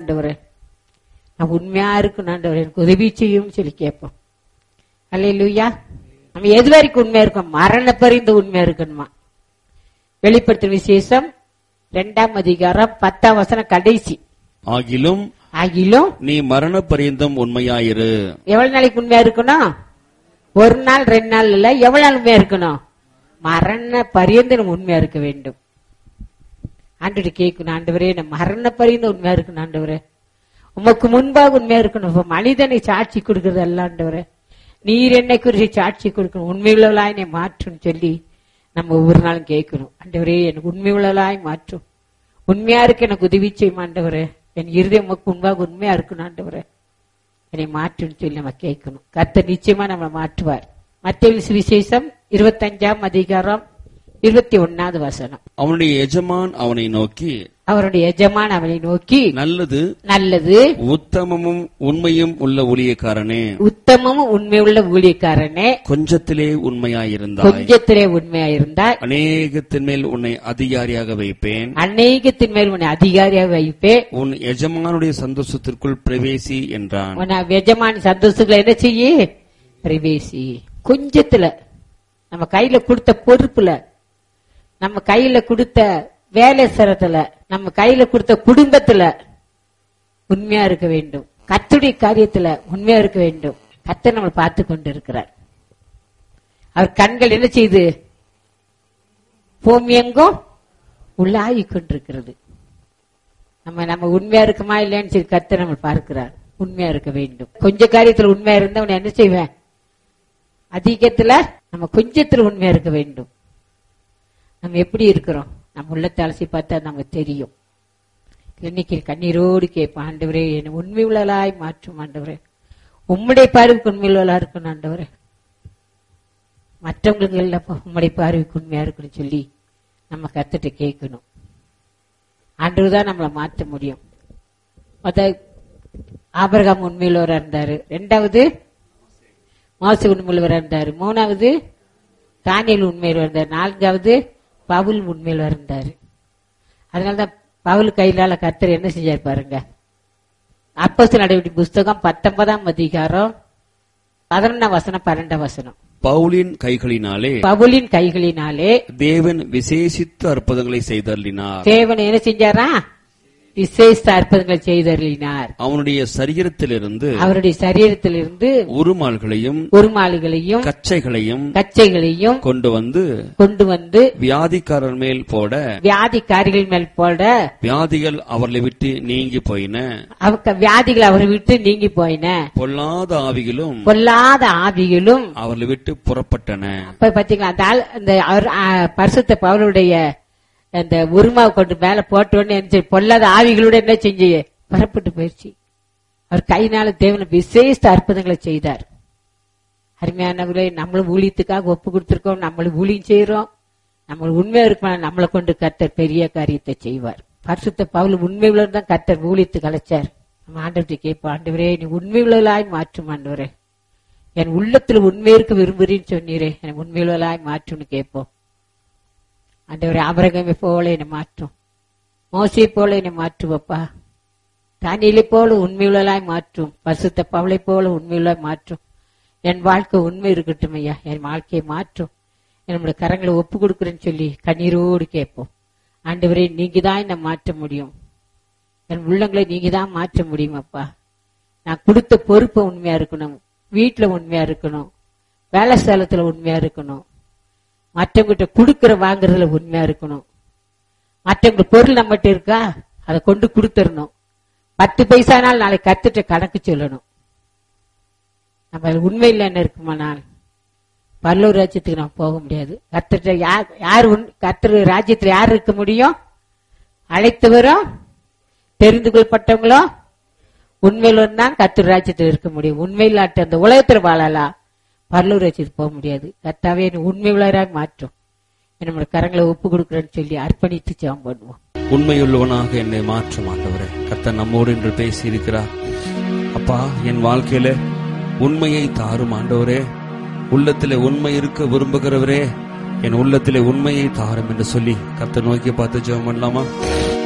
ஆண்டவரே நான் உண்மையா இருக்கணும் ஆண்டவரே எனக்கு உதவி செய்யும் சொல்லி கேட்போம் அல்லையா நம்ம எது வரைக்கும் உண்மையா இருக்கோம் மரண பரிந்து உண்மையா இருக்கணுமா வெளிப்படுத்தும் விசேஷம் ரெண்டாம் அதிகாரம் பத்தாம் வசனம் கடைசி ஆகிலும் ஆகிலும் நீ மரண பரியந்தம் உண்மையாயிரு எவ்வளவு நாளைக்கு உண்மையா இருக்கணும் ஒரு நாள் ரெண்டு நாள் இல்ல எவ்வளவு நாள் உண்மையா இருக்கணும் மரண பரியந்து நம்ம உண்மையா இருக்க வேண்டும் ஆண்டு கேட்கணும் ஆண்டவரே நம்ம மரண பரியந்து உண்மையா இருக்கணும் ஆண்டவரே உமக்கு முன்பாக உண்மையா இருக்கணும் இப்ப மனிதனை சாட்சி கொடுக்கறது அல்ல ஆண்டவரே நீர் என்னை குறித்து சாட்சி கொடுக்கணும் உண்மையுள்ளவளாய் என்னை மாற்றும் சொல்லி நம்ம ஒவ்வொரு நாளும் கேட்கணும் ஆண்டவரே எனக்கு உண்மையுள்ளவளாய் மாற்றும் உண்மையா இருக்க எனக்கு உதவி செய்யும் ஆண்டவரே என் இருதயம் உமக்கு முன்பாக உண்மையா இருக்கணும் ஆண்டவரே என்னை மாற்றுன்னு சொல்லி நம்ம கேட்கணும் கர்த்தர் நிச்சயமா நம்ம மாற்றுவார் மத்திய சுவிசேஷம் இருபத்தஞ்சாம் அதிகாரம் இருபத்தி ஒன்னாவது வசனம் அவனுடைய எஜமான் அவனை நோக்கி அவருடைய எஜமான் அவனை நோக்கி நல்லது நல்லது உத்தமமும் உண்மையும் உள்ள ஊழியக்காரனே உத்தமமும் உண்மையுள்ள ஊழியக்காரனே கொஞ்சத்திலே உண்மையாயிருந்தாய் கொஞ்சத்திலே உண்மையாயிருந்தால் அநேகத்தின் மேல் உன்னை அதிகாரியாக வைப்பேன் அநேகத்தின் மேல் உன்னை அதிகாரியாக வைப்பே உன் எஜமானுடைய சந்தோஷத்திற்குள் பிரவேசி என்றான் உன் எஜமான் சந்தோஷங்களை என்ன செய்ய பிரவேசி கொஞ்சத்துல நம்ம கையில கொடுத்த பொறுப்புல நம்ம கையில கொடுத்த வேலை சிரத்துல நம்ம கையில கொடுத்த குடும்பத்துல உண்மையா இருக்க வேண்டும் கத்துடைய காரியத்துல உண்மையா இருக்க வேண்டும் கத்தர் நம்ம பார்த்து கொண்டு இருக்கிறார் அவர் கண்கள் என்ன செய்து பூமி எங்கும் உள்ளாகி கொண்டிருக்கிறது நம்ம நம்ம உண்மையா இருக்குமா இல்லையான்னு சொல்லி கத்தர் நம்ம பார்க்கிறார் உண்மையா இருக்க வேண்டும் கொஞ்ச காரியத்துல உண்மையா இருந்தா அவனை என்ன செய்வேன் அதிகத்துல நம்ம கொஞ்சத்துல உண்மையா இருக்க வேண்டும் நம்ம எப்படி இருக்கிறோம் நம்ம உள்ளத்தை அலசி பார்த்தா நமக்கு தெரியும் இன்னைக்கு கண்ணீரோடு கேட்போம் ஆண்டவரே என்னை உண்மை உள்ளலாய் மாற்றும் ஆண்டவரே உம்முடைய பார்வைக்கு உண்மை உள்ளலா இருக்கணும் ஆண்டவரே மற்றவங்களுக்கு இல்லப்பா உம்முடைய பார்வைக்கு உண்மையா இருக்கணும் சொல்லி நம்ம கத்துட்டு கேட்கணும் ஆண்டவர் தான் நம்மளை மாற்ற முடியும் மொத ஆபரகாம் உண்மையுள்ளவரா இருந்தாரு ரெண்டாவது மோச உண்மையுள்ளவரா இருந்தாரு மூணாவது தானியல் உண்மையில் இருந்தார் நான்காவது பவுல் உண்மையில் இருந்தாரு அதனாலதான் பவுல் கையிலால கர்த்தர் என்ன செஞ்சார் பாருங்க அப்போஸ்தலர் நடவடிக்கை புஸ்தகம் பத்தொன்பதாம் அதிகாரம் பதினொன்னாம் வசனம் பன்னெண்டாம் வசனம் பவுலின் கைகளினாலே பவுலின் கைகளினாலே தேவன் விசேஷித்த அற்புதங்களை செய்தருளினார் தேவன் என்ன செஞ்சாரா விசேஷ அற்புதங்களை செய்தருளினார் அவனுடைய சரீரத்திலிருந்து அவருடைய சரீரத்திலிருந்து உருமால்களையும் உருமாளிகளையும் கச்சைகளையும் கச்சைகளையும் கொண்டு வந்து கொண்டு வந்து வியாதிக்காரர் மேல் போட வியாதிக்காரிகள் மேல் போட வியாதிகள் அவர்களை விட்டு நீங்கி போயின அவங்க வியாதிகள் அவரை விட்டு நீங்கி போயின பொல்லாத ஆவிகளும் பொல்லாத ஆவிகளும் அவர்களை விட்டு புறப்பட்டன அப்ப பாத்தீங்களா அந்த ஆள் அந்த அவர் ஆ, பரிசுத்த பவுலுடைய அந்த உருமாவை கொண்டு மேல போட்ட உடனே என்ன செய்ய- பொல்லாத ஆவிகளோட என்ன செஞ்சு புறப்பட்டு போயிடுச்சு அவர் கையினால தேவன விசேஷ அற்புதங்களை செய்தார் அருமையானவர்களே நம்மளும் ஊழியத்துக்காக ஒப்பு கொடுத்திருக்கோம் நம்மளும் ஊழியம் செய்யறோம் நம்ம உண்மையா இருக்கணும் நம்மளை கொண்டு கர்த்தர் பெரிய காரியத்தை செய்வார் பரிசுத்த பவுல் உண்மை உள்ளவர் தான் கர்த்தர் ஊழியத்துக்கு அழைச்சார் நம்ம ஆண்டவர்கிட்ட கேட்போம் ஆண்டவரே நீ உண்மை உள்ளவளாய் மாற்றும் ஆண்டவரே என் உள்ளத்துல உண்மை இருக்க விரும்புறேன்னு சொன்னீரே என் உண்மையுள்ளவளாய் மாற்றும்னு கேட்போம் ஆண்டவரே அபரகமை போல என்னை மாற்றும் மோசை போல என்னை மாற்றுவப்பா தானியலை போல உண்மையுள்ளலாய் மாற்றும் பசுத்த பவளை போல உண்மையுள்ளாய் மாற்றும் என் வாழ்க்கை உண்மை இருக்கட்டும் ஐயா என் வாழ்க்கையை மாற்றும் என்னோட கரங்களை ஒப்பு கொடுக்குறேன்னு சொல்லி கண்ணீரோடு கேட்போம் ஆண்டவரே நீங்க தான் என்னை மாற்ற முடியும் என் உள்ளங்களை நீங்க தான் மாற்ற முடியும் அப்பா நான் கொடுத்த பொறுப்பை உண்மையா இருக்கணும் வீட்டுல உண்மையா இருக்கணும் வேலை ஸ்தலத்துல உண்மையா இருக்கணும் மற்றவங்கிட்ட கொடுக்கற வாங்குறதுல உண்மையா இருக்கணும் மற்றவங்க பொருள் நம்மகிட்ட இருக்கா அதை கொண்டு கொடுத்துடணும் பத்து பைசானால் நாளைக்கு கத்துட்ட கணக்கு சொல்லணும் நம்ம அதுல உண்மையில் என்ன இருக்குமானால் பல்லூர் ராஜ்யத்துக்கு நம்ம போக முடியாது கத்துட்ட யார் யார் உண்- கர்த்தர் ராஜ்யத்துல யார் இருக்க முடியும் அழைத்தவரும் தெரிந்து கொள்ளப்பட்டவங்களோ உண்மையில் தான் கத்தர் ராஜ்யத்தில் இருக்க முடியும் உண்மையில்லாட்ட அந்த உலகத்துல வாழலாம் பரலூர் ராஜ்யத்துக்கு போக முடியாது கர்த்தாவே என்னை உண்மை உள்ளவராக மாற்றும் நம்மளோட கரங்களை ஒப்பு கொடுக்குறேன்னு சொல்லி அர்ப்பணித்து ஜெபம் பண்ணுவோம் உண்மையுள்ளவனாக என்னை மாற்றும் ஆண்டவரே கர்த்தர் நம்மோடு என்று பேசி இருக்கிறார் அப்பா என் வாழ்க்கையில உண்மையை தாரும் ஆண்டவரே உள்ளத்திலே உண்மை இருக்க விரும்புகிறவரே என் உள்ளத்திலே உண்மையை தாரும் என்று சொல்லி கர்த்தர் நோக்கி பார்த்து ஜெபம் பண்ணலாமா